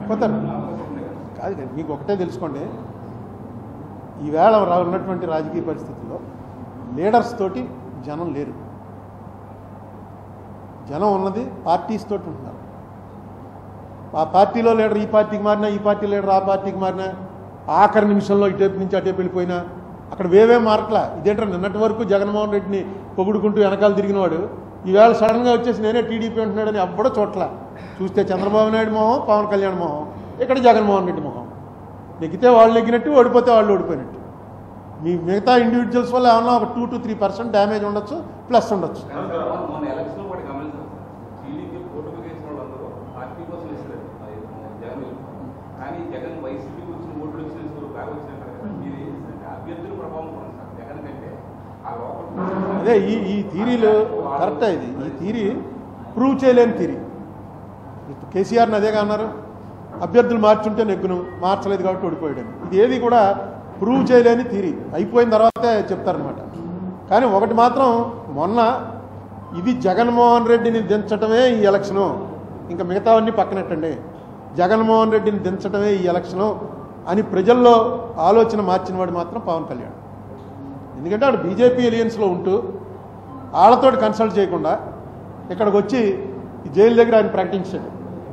పోతారు కాదు కాదు, మీకు ఒకటే తెలుసుకోండి ఈవేళ రా- ఉన్నటువంటి రాజకీయ పరిస్థితుల్లో లీడర్స్ తోటి జనం లేరు జనం ఉన్నది పార్టీస్ తోటి ఉంటున్నారు ఆ పార్టీలో లీడర్ ఈ పార్టీకి మారినా ఈ పార్టీ లీడర్ ఆ పార్టీకి మారినా ఆఖరి నిమిషంలో ఇటేపు నుంచి అటేపు వెళ్ళిపోయినా అక్కడ వేవే మారట్లా ఇదేంటారు నిన్నటి వరకు జగన్మోహన్ రెడ్డిని పొగుడుకుంటూ వెనకాల తిరిగినవాడు ఈవేళ సడన్గా వచ్చేసి నేనే టీడీపీ అంటున్నాడని అప్పుడో చోట్ల చూస్తే చంద్రబాబు నాయుడు మొహం పవన్ కళ్యాణ్ మొహం ఇక్కడ జగన్మోహన్ రెడ్డి మొహం నెగ్గితే వాళ్ళు నెగ్గినట్టు ఓడిపోతే వాళ్ళు ఓడిపోయినట్టు మీ మిగతా ఇండివిజువల్స్ వల్ల ఏమన్నా ఒక two to three percent damage ఉండొచ్చు ప్లస్ ఉండొచ్చు మొన్న ఎలక్షన్ కూడా గమనించారు టీడీపీ ఓటుకు వేసిన వాళ్ళందరూ పార్టీ కోసం వేసారు అది జగన్ కానీ జగన్ వైసీపీకి వచ్చిన ఓట్లు వచ్చిన స్కోరు బాగా వచ్చినట్టు కదా మీరు ఏం చేస్తారంటే అభ్యర్థుల ప్రభావం కూడా సార్ జగన్ కంటే ఆ లోపల అదే ఈ ఈ థీరీలు కరెక్టే ఇది ఈ థీరీ ప్రూవ్ చేయలేని థీరీ ఇప్పుడు కేసీఆర్ని అదేగా అన్నారు అభ్యర్థులు మార్చుంటే నెగ్గును మార్చలేదు కాబట్టి ఓడిపోయాడు ఇది ఏది కూడా ప్రూవ్ చేయలేని థీరీ అయిపోయిన తర్వాతే చెప్తారనమాట కానీ ఒకటి మాత్రం మొన్న ఇది జగన్మోహన్ రెడ్డిని దించటమే ఈ ఎలక్షను ఇంకా మిగతావన్నీ పక్కనెట్టండి జగన్మోహన్ రెడ్డిని దించటమే ఈ ఎలక్షను అని ప్రజల్లో ఆలోచన మార్చినవాడు మాత్రం పవన్ కళ్యాణ్ ఎందుకంటే ఆడు బీజేపీ ఎలియన్స్లో ఉంటూ వాళ్ళతోటి కన్సల్ట్ చేయకుండా ఇక్కడికి వచ్చి ఈ జైలు దగ్గర ఆయన ప్రకటించాడు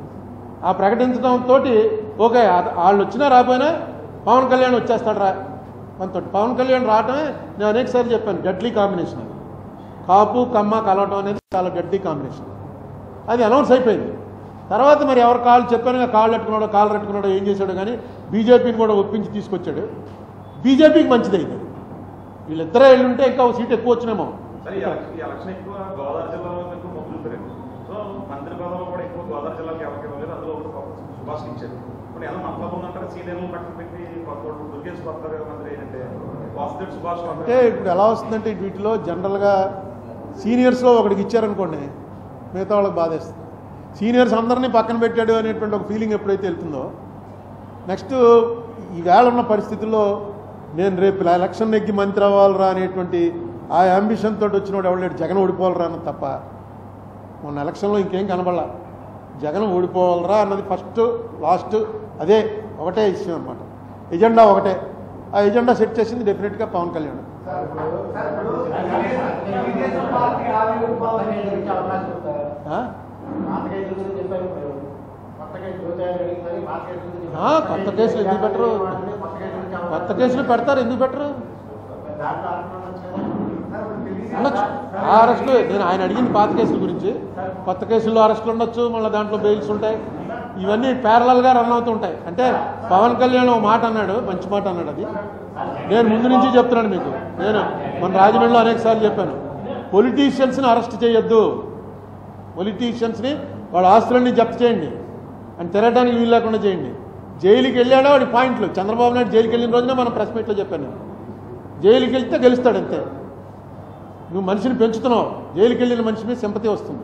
ఆ ప్రకటించడంతో ఓకే అత- వాళ్ళు వచ్చినా రాపోయినా పవన్ కళ్యాణ్ వచ్చేస్తాడు రా మనతో పవన్ కళ్యాణ్ రావటమే నేను అనేకసారి చెప్పాను గడ్లీ కాంబినేషన్ అది కాపు కమ్మ కలవటం అనేది చాలా గడ్డీ కాంబినేషన్ అది అనౌన్స్ అయిపోయింది తర్వాత మరి ఎవరు కాళ్ళు చెప్పాను కాళ్ళు పెట్టుకున్నాడో కాళ్ళు పెట్టుకున్నాడో ఏం చేశాడో కానీ బీజేపీని కూడా ఒప్పించి తీసుకొచ్చాడు బీజేపీకి మంచిదైంది వీళ్ళిద్దరే వెళ్ళుంటే ఇంకా ఒక సీట్ ఎక్కువ వచ్చినేమో సరే ఈ ఎలక్షన్ ఈ ఎలక్షన్ ఎక్కువ గోదావరి జిల్లాలో ఎక్కువ మొగ్గు చూపారండి సో మంత్రి పదవులు కూడా ఎక్కువ గోదావరి జిల్లాకి ఎవరికి ఇవ్వలేదు అందులో ఒకటి సుభాష్ ఇచ్చారు ఇప్పుడు ఎలా మన పదవులు అంటారు సీనియర్లు పక్కన పెట్టి కొత్త దుర్గేష్ కొత్త మంత్రి ఏంటంటే వాసుదేవ్ సుభాష్ అంటే ఇప్పుడు ఎలా వస్తుందంటే వీటిలో జనరల్గా సీనియర్స్లో ఒకడికి ఇచ్చారనుకోండి మిగతా వాళ్ళకి బాధేస్తుంది సీనియర్స్ అందరినీ పక్కన పెట్టాడు అనేటువంటి ఒక ఫీలింగ్ ఎప్పుడైతే వెళ్తుందో నెక్స్ట్ ఈవేళ ఉన్న పరిస్థితుల్లో నేను రేపు ఇలా ఎలక్షన్ నెగ్గి మంత్రి అవ్వాలరా అనేటువంటి ఆ అంబిషన్ తోటి వచ్చినోడు ఎవడలేడు జగన్ ఓడిపోవాలరా అన్నది తప్ప మొన్న ఎలక్షన్లో ఇంకేం కనబడలా జగన్ ఓడిపోవాలరా అన్నది ఫస్ట్ లాస్ట్ అదే ఒకటే విషయం అనమాట ఎజెండా ఒకటే ఆ ఎజెండా సెట్ చేసింది డెఫినెట్గా పవన్ కళ్యాణ్ తెలుగుదేశం పార్టీ ఆవిర్భావం అనేది వచ్చే అవకాశం ఉందా? ఆ? మార్కెట్ గురించి చెప్పారు ఇప్పుడు. కొత్త కేసు రోజాలు అడిగిందని మార్కెట్ గురించి ఆ, కొత్త కేసులు ఎందుకు పెట్టరు? కొత్త కేసు గురించి అవకాశం కొత్త కేసులు పెడతారు ఎందుకు పెట్టరు దాంట్లో ఆత్మ ఉండొచ్చు కదా. సార్, ఇప్పుడు తెలుగుదేశం ఉండొచ్చు పార్టీ- ఆ అరెస్టులు నేను ఆయన అడిగింది పాత కేసుల గురించి కొత్త కేసుల్లో అరెస్టులు ఉండొచ్చు మళ్ళీ దాంట్లో బెయిల్స్ ఉంటాయి ఇవన్నీ ప్యారలల్గా రన్ అవుతుంటాయి అంటే పవన్ కళ్యాణ్ ఒక మాట అన్నాడు మంచి మాట అన్నాడు అది నేను ముందు నుంచి చెప్తున్నాను మీకు నేను మన రాజమండ్రిలో అనేకసార్లు చెప్పాను పొలిటీషియన్స్ని అరెస్ట్ చేయొద్దు పొలిటీషియన్స్ని వాళ్ళ ఆస్తులన్నీ జప్తు చేయండి అని తిరగడానికి వీలు లేకుండా చేయండి జైలుకి వెళ్ళాడో వాడి పాయింట్లు చంద్రబాబు నాయుడు జైలుకి వెళ్ళిన రోజునే మనం ప్రెస్ మీట్లో చెప్పాను జైలుకి వెళ్తే గెలుస్తాడు అంతే నువ్వు మనిషిని పెంచుతున్నావు జైలుకి వెళ్ళిన మనిషి మీద సింపతి వస్తుంది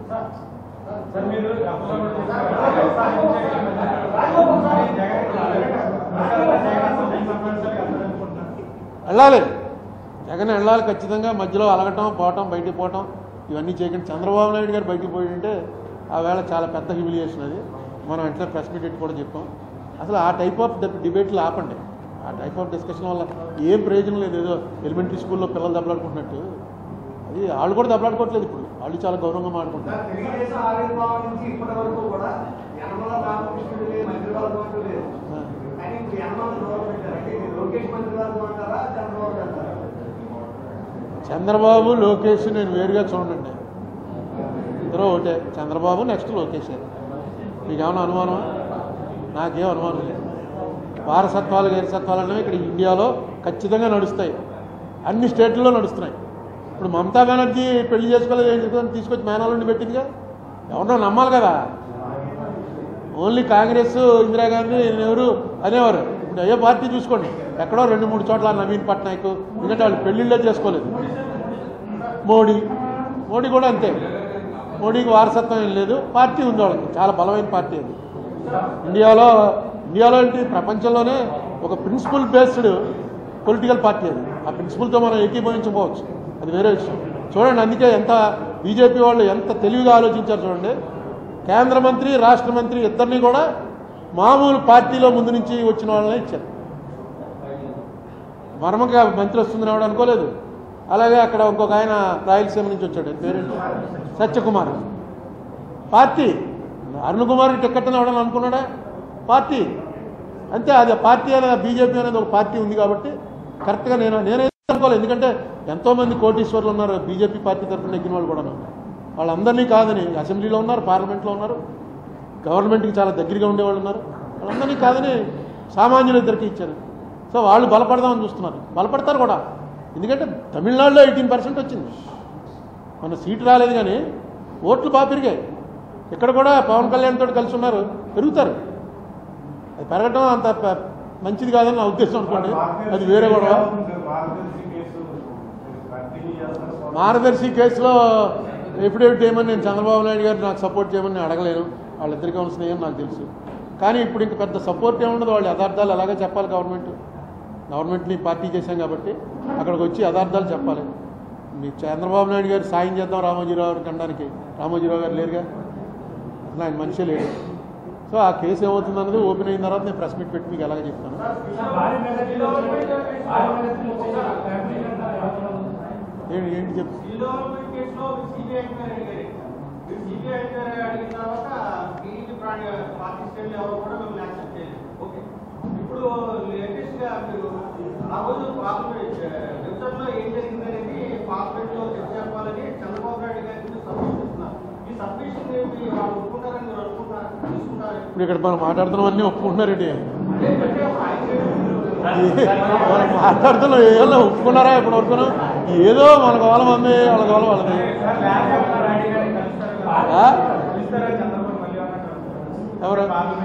వెళ్ళాలి జగన్ వెళ్ళాలి ఖచ్చితంగా మధ్యలో అలగటం పోవటం బయటికి పోవటం ఇవన్నీ చేయకుండా చంద్రబాబు నాయుడు గారు బయటికి పోయింటే ఆ వేళ చాలా పెద్ద హ్యూమిలియేషన్ అది మనం వెంటనే ప్రెస్ మీట్ పెట్టి కూడా చెప్పాం అసలు ఆ టైప్ ఆఫ్ డిబేట్లు ఆపండి ఆ టైప్ ఆఫ్ డిస్కషన్ వల్ల ఏం ప్రయోజనం లేదు ఏదో ఎలిమెంటరీ స్కూల్లో పిల్లలు దెబ్బలాడుకుంటున్నట్టు అది వాళ్ళు కూడా దెబ్బలాడుకోవట్లేదు ఇప్పుడు వాళ్ళు చాలా గౌరవంగా మాట్లాడుకుంటారు సార్, తెలుగుదేశం ఆవిర్భావం నుంచి ఇప్పటి వరకు కూడా యనమల రామకృష్ణుడు లేదు మంత్రివర్గం అంటూ లేదు కానీ ఇప్పుడు యనమల గౌరవం పెట్టారు అంటే ఇది లోకేష్ మంత్రివర్గం అంటారా చంద్రబాబు అంటారా చంద్రబాబు లోకేష్ నేను వేరుగా చూడండి ఇద్దరు ఒకటే చంద్రబాబు నెక్స్ట్ లోకేష్ మీకేమైనా అనుమానం నాకేం అనుమానం లేదు వారసత్వాలు గైరసత్వాలు అనేవి ఇక్కడ ఇండియాలో ఖచ్చితంగా నడుస్తాయి అన్ని స్టేట్లలో నడుస్తున్నాయి ఇప్పుడు మమతా బెనర్జీ పెళ్లి చేసుకోలేదు ఏం చేసుకుందని తీసుకొచ్చి మేనాలుండి పెట్టిందిగా ఎవరినో నమ్మాలి కదా ఓన్లీ కాంగ్రెస్ ఇందిరాగాంధీ నెహ్రూ అనేవారు ఇప్పుడు అయ్యే పార్టీ చూసుకోండి ఎక్కడో రెండు మూడు చోట్ల నవీన్ పట్నాయక్ ఎందుకంటే వాళ్ళు పెళ్లిళ్ళే చేసుకోలేదు మోడీ మోడీ కూడా అంతే మోడీకి వారసత్వం ఏం లేదు పార్టీ ఉంది వాళ్ళకి చాలా బలమైన పార్టీ అది ఇండియాలో ఇండియాలో ఏంటి ప్రపంచంలోనే ఒక ప్రిన్సిపల్ బేస్డ్ పొలిటికల్ పార్టీ అది ఆ ప్రిన్సిపల్తో మనం ఏకీభవించకపోవచ్చు అది వేరే విషయం చూడండి అందుకే ఎంత బీజేపీ వాళ్ళు ఎంత తెలివిగా ఆలోచించారు చూడండి కేంద్ర మంత్రి రాష్ట్ర మంత్రి ఇద్దరిని కూడా మామూలు పార్టీలో ముందు నుంచి వచ్చిన వాళ్ళనే ఇచ్చారు మర్మగా మంత్రి వస్తుంది రావడం అనుకోలేదు అలాగే అక్కడ ఇంకొక ఆయన రాయలసీమ నుంచి వచ్చాడు పేరేంటి సత్యకుమార్ పార్టీ అరుణ్ కుమార్ టికెట్ అవడం అనుకున్నాడా పార్టీ అంతే అది పార్టీ అనేది బీజేపీ అనేది ఒక పార్టీ ఉంది కాబట్టి కరెక్ట్గా నేను నేనే అనుకోలేదు ఎందుకంటే ఎంతోమంది కోటీశ్వర్లు ఉన్నారు బీజేపీ పార్టీ తరఫున ఎక్కిన వాళ్ళు కూడా వాళ్ళందరినీ కాదని అసెంబ్లీలో ఉన్నారు పార్లమెంట్లో ఉన్నారు గవర్నమెంట్కి చాలా దగ్గరగా ఉండేవాళ్ళు ఉన్నారు వాళ్ళందరినీ కాదని సామాన్యులు ఇద్దరికి ఇచ్చారు సో వాళ్ళు బలపడదామని చూస్తున్నారు బలపడతారు కూడా ఎందుకంటే తమిళనాడులో ఎయిటీన్ పర్సెంట్ వచ్చింది మన సీటు రాలేదు కానీ ఓట్లు బాగా పెరిగాయి ఇక్కడ కూడా పవన్ కళ్యాణ్ తోటి కలిసి ఉన్నారు పెరుగుతారు అది పెరగటం అంత ప- మంచిది కాదని నా ఉద్దేశం అనుకోండి అది వేరే గొడవ మార్గదర్శి కేసులో ఎఫిడేవిట్ చేయమని నేను చంద్రబాబు నాయుడు గారు నాకు సపోర్ట్ చేయమని నేను అడగలేను వాళ్ళిద్దరికి ఉన్న స్నేహం నాకు తెలుసు కానీ ఇప్పుడు ఇంక పెద్ద సపోర్ట్ ఏముండదు వాళ్ళు యథార్థాలు ఎలాగో చెప్పాలి గవర్నమెంట్ గవర్నమెంట్ని పార్టీ చేశాం కాబట్టి అక్కడికి వచ్చి యథార్థాలు చెప్పాలి మీ చంద్రబాబు నాయుడు గారు సాయం చేద్దాం రామోజీరావు గారికి అనడానికి రామోజీరావు గారు లేరుగా అసలు ఆయన మనిషే లేడు సో ఆ కేసు ఏమవుతుంది అన్నది ఓపెన్ అయిన తర్వాత నేను ప్రెస్ మీట్ పెట్టి మీకు ఎలాగ చెప్తాను ఏంటి ఏంటి చెప్పు డెవలప్మెంట్ కేసులో సిబిఐ ఎంక్వైరీ అడిగారు మీరు సిబిఐ ఎంక్వైరీ అడిగిన తర్వాత టీడీపీ ప్రాణి పార్టీ స్టేట్లు ఎవరు కూడా మిమ్మల్ని యాక్సెప్ట్ చేయలేదు ఓకే ఇప్పుడు లేటెస్ట్ గా మీరు ఆ రోజు పార్లమెంట్ వెబ్సైట్ లో ఏం జరిగింది అనేది పార్లమెంట్ లో చర్చ చెప్పాలని చంద్రబాబు నాయుడు గారికి సబ్మిషన్ ఇస్తున్నారు ఈ సబ్మిషన్ ఏంటి వాళ్ళు ఒప్పుకుంటారని మీరు అనుకుంటారు తీసుకుంటారు ఇప్పుడు ఇక్కడ మనం మాట్లాడుతున్నాం అన్నీ ఒప్పుకుంటున్నారండి అదేంటంటే ఆయన మనం మాట్లాడుతున్నాం ఏమన్నా ఒప్పుకున్నారా ఇప్పుడు వరకు ఏదో మన గోళం అమ్మే వాళ్ళ గోళం వాళ్ళది ఆ? ఎవరు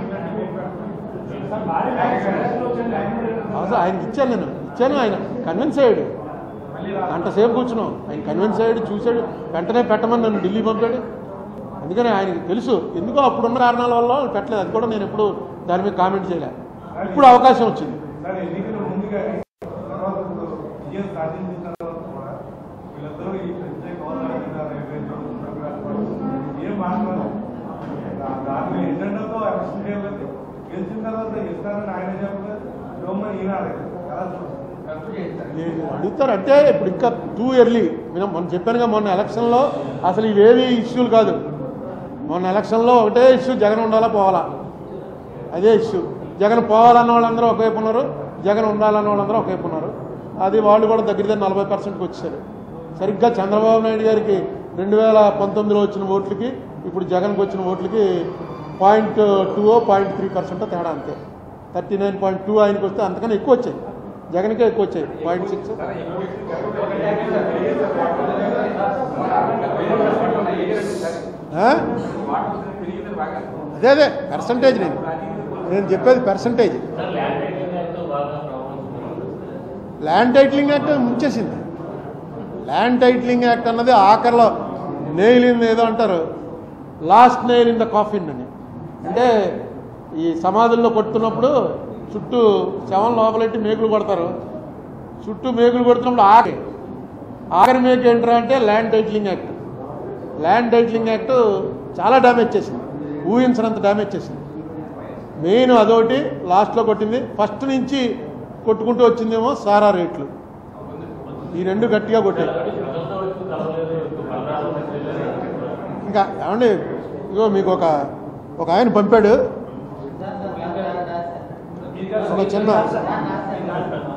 అవసరం ఆయనకి ఇచ్చాను నేను ఇచ్చాను ఆయన కన్విన్స్ అయ్యాడు గంట సేపు కూర్చున్నాం ఆయన కన్విన్స్ అయ్యాడు చూశాడు వెంటనే పెట్టమని నన్ను ఢిల్లీ పంపాడు అందుకని ఆయనకి తెలుసు ఎందుకో అప్పుడున్న కారణాల వల్ల వాళ్ళు పెట్టలేదు అది కూడా నేను ఎప్పుడు దాని మీద కామెంట్ చేయలే ఇప్పుడు అవకాశం వచ్చింది సార్ ఎన్నికలు ముందుగా తర్వాత ఇప్పుడు విజయం సాధించిన తర్వాత కూడా వీళ్ళందరూ ఈ ప్రత్యేక హోదా మీద రేపు చూస్తున్నారు ఏం మాట్లాడారు దాని ఎజెండాతో అరెస్ట్ చేయలేదు గెలిచిన తర్వాత ఇస్తారని ఆయన చెప్పలేదు ఇవ్వమని ఈయన అడగలేదు కదా ఖర్చు చేస్తారు నేను అడుగుతారు అంటే ఇప్పుడు ఇంకా టూ ఇయర్లీ నేను మొన్న చెప్పానుగా మొన్న ఎలక్షన్లో అసలు ఇవేవి ఇష్యూలు కాదు మొన్న ఎలక్షన్లో ఒకటే ఇష్యూ జగన్ ఉండాలా పోవాలా అదే ఇష్యూ జగన్ పోవాలన్న వాళ్ళందరూ ఒకవైపు ఉన్నారు జగన్ ఉండాలన్న వాళ్ళందరూ ఒకవైపు ఉన్నారు అది వాళ్ళు కూడా దగ్గర దగ్గర నలభై పర్సెంట్కి వచ్చారు సరిగ్గా చంద్రబాబు నాయుడు గారికి రెండు వేల పంతొమ్మిదిలో వచ్చిన ఓట్లకి ఇప్పుడు జగన్కి వచ్చిన ఓట్లకి point two point three percent తేడా అంతే థర్టీ నైన్ పాయింట్ టూ ఆయనకి వస్తే అంతకన్నా ఎక్కువ వచ్చాయి జగన్కే ఎక్కువ వచ్చాయి పాయింట్ సిక్స్ పెరిగిందని బాగా అదే అదే పర్సంటేజ్ నేను నేను చెప్పేది పర్సంటేజ్ ల్యాండ్ టైటిలింగ్ యాక్ట్ ముంచేసింది ల్యాండ్ టైటిలింగ్ యాక్ట్ అన్నది ఆఖరిలో నెయిల్ ఇన్ ఏదో అంటారు last nail in the coffin అని అంటే ఈ సమాధుల్లో కొడుతున్నప్పుడు చుట్టూ శవం లోపలెట్టి మేకులు కొడతారు చుట్టూ మేకులు కొడుతున్నప్పుడు ఆఖరి ఆఖరి మేకు ఏంటరా అంటే land titling act land titling act చాలా డ్యామేజ్ చేసింది ఊహించినంత డ్యామేజ్ చేసింది మెయిన్ అదొకటి లాస్ట్లో కొట్టింది ఫస్ట్ నుంచి కొట్టుకుంటూ వచ్చిందేమో సారా రేట్లు ఈ రెండు గట్టిగా కొట్టాయి ఇంకా ఏమండి ఇగో మీకు ఒక ఒక ఆయన పంపాడు ఒక చిన్న